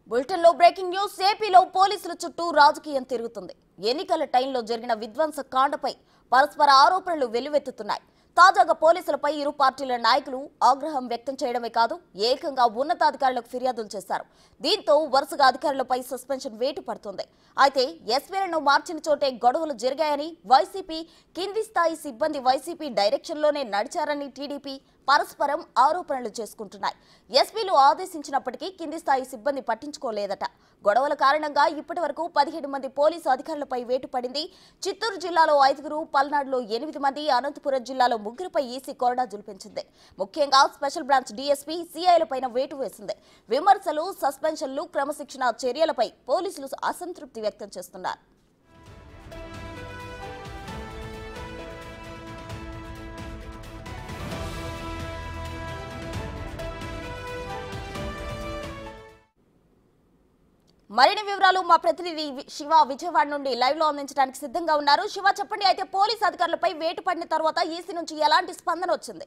bulletin లో breaking news ఏపీలో పోలీసుల చుట్టూ రాజకీయం తిరుగుతుంది ఎన్నికల టైంలో జరిగిన విధ్వంస కాండపై పరస్పర ఆరోపణలు వెల్లువెత్తుతున్నాయి తాజాగా పోలీసులపై ఇరు పార్టీల నాయకులు ఆగ్రహం వ్యక్తం చేయడమే కాదు ఏకంగా ఉన్నతాధికారులకు ఫిర్యాదులు చేశారు దీంతో వరుసగా అధికారులపై సస్పెన్షన్ వేటు పడుతుంది అయితే ఎస్పీలను మార్చిన చోటే గొడవలు జరిగాయని వైసీపీ కింది స్థాయి సిబ్బంది వైసీపీ డైరెక్షన్లోనే నడిచారని టీడీపీ పరస్పరం ఆరోపణలు చేసుకుంటున్నాయి ఎస్పీలు ఆదేశించినప్పటికీ కింది స్థాయి సిబ్బంది పట్టించుకోలేదట గొడవల కారణంగా ఇప్పటి వరకు పదిహేడు మంది పోలీసు అధికారులపై వేటు పడింది చిత్తూరు జిల్లాలో ఐదుగురు పల్నాడులో ఎనిమిది మంది అనంతపురం జిల్లాలో ముగ్గురుపై ఈసీ కొరడా జులిపించింది ముఖ్యంగా స్పెషల్ బ్రాంచ్ డీఎస్పీ సీఐలపైన వేటు వేసింది విమర్శలు సస్పెన్షన్లు క్రమశిక్షణ చర్యలపై పోలీసులు అసంతృప్తి వ్యక్తం చేస్తున్నారు మరిన్ని వివరాలు మా ప్రతినిధి వి- శివ విజయవాడ నుండి లైవ్ లో అందించడానికి సిద్ధంగా ఉన్నారు శివ చెప్పండి అయితే పోలీస్ అధికారులపై వేటు పడిన తర్వాత ఈసీ నుంచి ఎలాంటి స్పందన వచ్చింది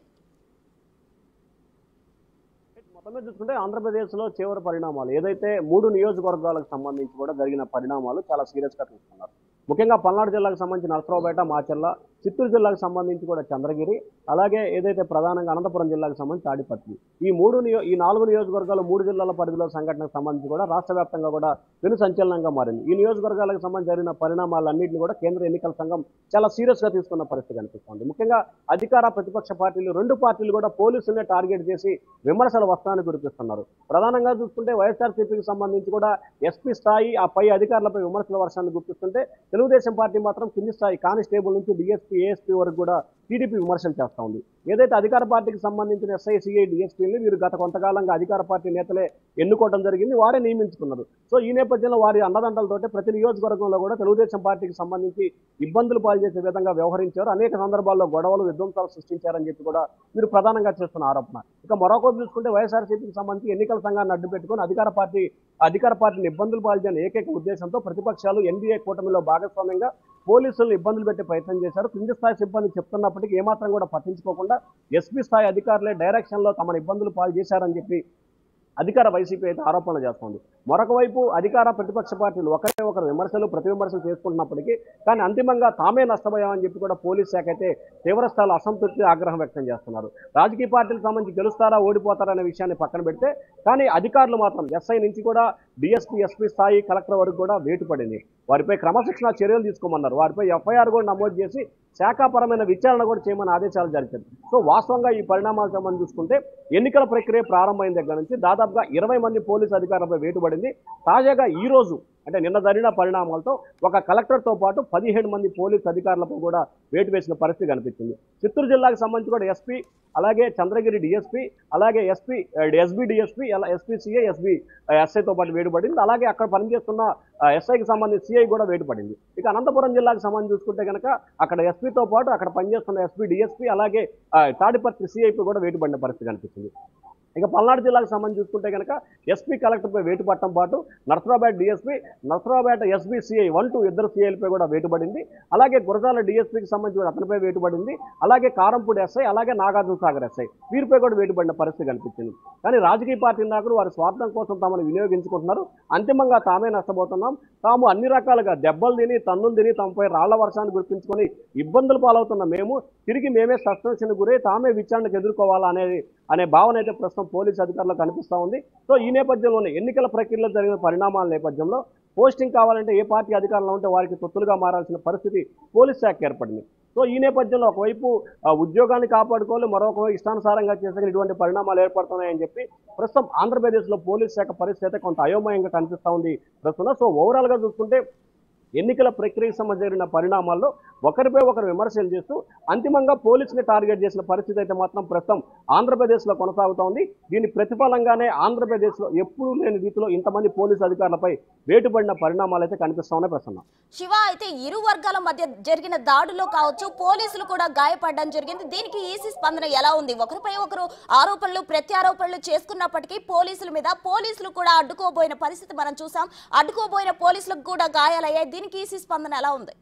మొత్తం మీద చూసుకుంటే ఆంధ్రప్రదేశ్లో తీవ్ర పరిణామాలు ఏదైతే మూడు నియోజకవర్గాలకు సంబంధించి కూడా జరిగిన పరిణామాలు చాలా సీరియస్గా తీసుకున్నారు ముఖ్యంగా పల్నాడు జిల్లాకు సంబంధించి నరసరావుపేట మాచర్ల చిత్తూరు జిల్లాకు సంబంధించి కూడా చంద్రగిరి అలాగే ఏదైతే ప్రధానంగా అనంతపురం జిల్లాకు సంబంధించి తాడిపత్రి ఈ మూడు నియో ఈ నాలుగు నియోజకవర్గాలు మూడు జిల్లాల పరిధిలో సంఘటనకు సంబంధించి కూడా రాష్ట్ర వ్యాప్తంగా కూడా పెను సంచలనంగా మారింది ఈ నియోజకవర్గాలకు సంబంధించి జరిగిన పరిణామాలన్నింటినీ కూడా కేంద్ర ఎన్నికల సంఘం చాలా సీరియస్గా తీసుకున్న పరిస్థితి కనిపిస్తోంది ముఖ్యంగా అధికార ప్రతిపక్ష పార్టీలు రెండు పార్టీలు కూడా పోలీసులనే టార్గెట్ చేసి విమర్శల వస్త్రాన్ని కురిపిస్తున్నారు ప్రధానంగా చూసుకుంటే వైఎస్ఆర్సీపీకి సంబంధించి కూడా ఎస్పీ స్థాయి ఆ పై అధికారులపై విమర్శల వర్షాన్ని గుర్తిస్తుంటే తెలుగుదేశం పార్టీ మాత్రం కింది స్థాయి కానిస్టేబుల్ నుంచి డిఎస్పీ ఏఎస్పీ వరకు కూడా టీడీపీ విమర్శలు చేస్తూ ఉంది ఏదైతే అధికార పార్టీకి సంబంధించిన ఎస్ఐ సిఐ డిఎస్పీని వీరు గత కొంతకాలంగా అధికార పార్టీ నేతలే ఎన్నుకోవడం జరిగింది వారే నియమించుకున్నారు సో ఈ నేపథ్యంలో వారి అన్నదండలతోటి ప్రతి నియోజకవర్గంలో కూడా తెలుగుదేశం పార్టీకి సంబంధించి ఇబ్బందులు పాలు చేసే విధంగా వ్యవహరించారు అనేక సందర్భాల్లో గొడవలు విధ్వంసాలు సృష్టించారని చెప్పి కూడా వీరు ప్రధానంగా చేస్తున్న ఆరోపణ ఇక మరొక చూసుకుంటే వైఎస్ఆర్సీపీకి సంబంధించి ఎన్నికల సంఘాన్ని అడ్డు పెట్టుకుని అధికార పార్టీ అధికార పార్టీని ఇబ్బందులు పాల్చేయని ఏకైక ఉద్దేశంతో ప్రతిపక్షాలు ఎన్డీఏ కూటమిలో భాగస్వామ్యంగా పోలీసులు ఇబ్బందులు పెట్టే ప్రయత్నం చేశారు కింది స్థాయి సిబ్బంది చెప్తున్నప్పటికీ ఏమాత్రం కూడా పట్టించుకోకుండా ఎస్పీ స్థాయి అధికారులే డైరెక్షన్లో తమను ఇబ్బందులు పాలు చేశారని చెప్పి అధికార వైసీపీ అయితే ఆరోపణలు చేస్తోంది మరొక వైపు అధికార ప్రతిపక్ష పార్టీలు ఒకరే ఒకరు విమర్శలు ప్రతి విమర్శలు చేసుకుంటున్నప్పటికీ కానీ అంతిమంగా తామే నష్టపోయామని చెప్పి కూడా పోలీస్ శాఖ అయితే తీవ్రస్థాయిలో అసంతృప్తి ఆగ్రహం వ్యక్తం చేస్తున్నారు రాజకీయ పార్టీలకు సంబంధించి గెలుస్తారా ఓడిపోతారా అనే విషయాన్ని పక్కన పెడితే కానీ అధికారులు మాత్రం ఎస్ఐ నుంచి కూడా డిఎస్పీ ఎస్పీ స్థాయి కలెక్టర్ వరకు కూడా వేటు పడింది వారిపై క్రమశిక్షణ చర్యలు తీసుకోమన్నారు వారిపై ఎఫ్ఐఆర్ కూడా నమోదు చేసి శాఖాపరమైన విచారణ కూడా చేయమని ఆదేశాలు జరిగింది సో వాస్తవంగా ఈ పరిణామాలకు సంబంధించి చూసుకుంటే ఎన్నికల ప్రక్రియ ప్రారంభమైన దగ్గర నుంచి దాదాపుగా ఇరవై మంది పోలీసు అధికారులపై వేటుపడింది తాజాగా ఈ రోజు అంటే నిన్న జరిగిన పరిణామాలతో ఒక కలెక్టర్తో పాటు పదిహేడు మంది పోలీసు అధికారులపై కూడా వేటు వేసిన పరిస్థితి కనిపించింది చిత్తూరు జిల్లాకు సంబంధించి కూడా ఎస్పీ అలాగే చంద్రగిరి డిఎస్పీ అలాగే SP SB DSP SP CI SB ఎస్ఐతో పాటు వేటుపడింది అలాగే అక్కడ పనిచేస్తున్న ఎస్ఐకి సంబంధించి సిఐ కూడా వేటుపడింది ఇక అనంతపురం జిల్లాకు సంబంధించి చూసుకుంటే కనుక అక్కడ ఎస్పీతో పాటు అక్కడ పనిచేస్తున్న ఎస్పీ డిఎస్పీ అలాగే ఆ, తాడిపత్రి సిఐపై కూడా వేటుపడిన పరిస్థితి కనిపిస్తుంది ఇక పల్నాడు జిల్లాకు సంబంధించి చూసుకుంటే కనుక ఎస్పీ కలెక్టర్పై వేటు పట్టడం పాటు Narsarabad DSP Narsarabad SB CI one two ఇద్దరు సిఐలపై కూడా వేటుపడింది అలాగే గురజాల డిఎస్పీకి సంబంధించి కూడా అతనిపై వేటుపడింది అలాగే కారంపూడి ఎస్ఐ అలాగే నాగార్జున సాగర్ ఎస్ఐ వీరిపై కూడా వేటుపడిన పరిస్థితి కనిపించింది కానీ రాజకీయ పార్టీ నాయకులు వారి స్వార్థం కోసం తమను వినియోగించుకుంటున్నారు అంతిమంగా తామే నష్టపోతున్నాం తాము అన్ని రకాలుగా దెబ్బలు తిని తన్నులు తిని తమపై రాళ్ల వర్షాన్ని గుర్తించుకొని ఇబ్బందులు పాలవుతున్న మేము తిరిగి మేమే సస్పెన్షన్ గురై తామే విచారణకు ఎదుర్కోవాలా అనేది అనే భావన అయితే ప్రస్తుతం పోలీసు అధికారులకు కనిపిస్తూ ఉంది సో ఈ నేపథ్యంలోనే ఎన్నికల ప్రక్రియలో జరిగిన పరిణామాల నేపథ్యంలో పోస్టింగ్ కావాలంటే ఏ పార్టీ అధికారంలో ఉంటే వారికి తొత్తులుగా మారాల్సిన పరిస్థితి పోలీస్ శాఖ ఏర్పడింది సో ఈ నేపథ్యంలో ఒకవైపు ఆ, ఉద్యోగాన్ని కాపాడుకోవాలి మరొక వైపు ఇష్టానుసారంగా చేసే ఇటువంటి పరిణామాలు ఏర్పడుతున్నాయని చెప్పి ప్రస్తుతం ఆంధ్రప్రదేశ్లో పోలీస్ శాఖ పరిస్థితి అయితే కొంత అయోమయంగా కనిపిస్తూ ఉంది ప్రస్తుతం సో ఓవరాల్గా చూసుకుంటే ఎన్నికల ప్రక్రియకు సంబంధించిన జరిగిన పరిణామాల్లో ఒకరిపై ఒకరు విమర్శలు చేస్తూ అంతిమంగా పోలీసుని టార్గెట్ చేసిన పరిస్థితి అయితే మాత్రం ప్రస్తుతం ఆంధ్రప్రదేశ్లో కొనసాగుతూ ఉంది దీని ప్రతిఫలంగానే ఆంధ్రప్రదేశ్లో ఎప్పుడూ లేని రీతిలో ఇంతమంది పోలీసు అధికారులపై వేటుపడిన పరిణామాలు అయితే కనిపిస్తా ఉన్నాయి ప్రస్తుతం శివ అయితే ఇరు వర్గాల మధ్య జరిగిన దాడులో కావచ్చు పోలీసులు కూడా గాయపడడం జరిగింది దీనికి ఈసీ స్పందన ఎలా ఉంది ఒకరిపై ఒకరు ఆరోపణలు ప్రత్యారోపణలు చేసుకున్నప్పటికీ పోలీసుల మీద పోలీసులు కూడా అడ్డుకోబోయిన పరిస్థితి మనం చూసాం అడ్డుకోబోయిన పోలీసులకు కూడా గాయాలయ్యాయి దీనికి ఈసీ స్పందన ఎలా ఉంది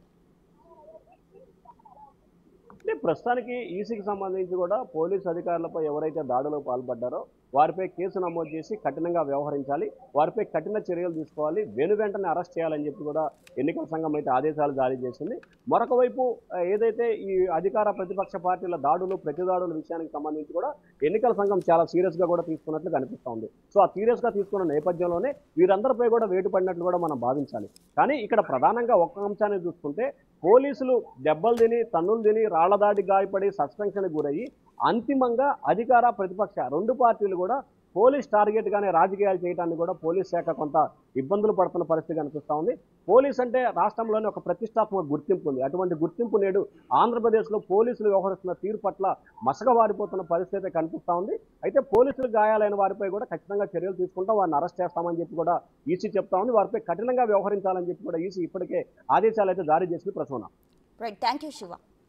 అంటే ప్రస్తుతానికి ఈసీకి సంబంధించి కూడా పోలీస్ అధికారులపై ఎవరైతే దాడిలో పాల్పడ్డారో వారిపై కేసు నమోదు చేసి కఠినంగా వ్యవహరించాలి వారిపై కఠిన చర్యలు తీసుకోవాలి వెను వెంటనే అరెస్ట్ చేయాలని చెప్పి కూడా ఎన్నికల సంఘం అయితే ఆదేశాలు జారీ చేసింది మరొక వైపు ఆ, ఏదైతే ఈ అధికార ప్రతిపక్ష పార్టీల దాడులు ప్రతిదాడుల విషయానికి సంబంధించి కూడా ఎన్నికల సంఘం చాలా సీరియస్ గా కూడా తీసుకున్నట్లు కనిపిస్తూ ఉంది సో ఆ సీరియస్ గా తీసుకున్న నేపథ్యంలోనే వీరందరిపై కూడా వేటు పడినట్లు కూడా మనం భావించాలి కానీ ఇక్కడ ప్రధానంగా ఒక్క అంశాన్ని చూసుకుంటే పోలీసులు దెబ్బలు తిని తన్నులు తిని రాళ్ల దాడి గాయపడి సస్పెన్షన్ గురయ్యి అంతిమంగా అధికార ప్రతిపక్ష రెండు పార్టీలు కూడా పోలీస్ టార్గెట్ గానే రాజకీయాలు చేయడానికి కూడా పోలీస్ శాఖ కొంత ఇబ్బందులు పడుతున్న పరిస్థితి కనిపిస్తా ఉంది పోలీస్ అంటే రాష్ట్రంలోనే ఒక ప్రతిష్టాత్మక గుర్తింపు ఉంది అటువంటి గుర్తింపు నేడు ఆంధ్రప్రదేశ్లో పోలీసులు వ్యవహరిస్తున్న తీరు పట్ల మసకబారిపోతున్న పరిస్థితి కనిపిస్తా ఉంది అయితే పోలీసులు గాయాలైన వారిపై కూడా ఖచ్చితంగా చర్యలు తీసుకుంటాం వారిని అరెస్ట్ చేస్తామని చెప్పి కూడా ఈసీ చెప్తా ఉంది వారిపై కఠినంగా వ్యవహరించాలని చెప్పి కూడా ఈసీ ఇప్పటికే ఆదేశాలు అయితే జారీ చేసింది Prasuna right thank you Shiva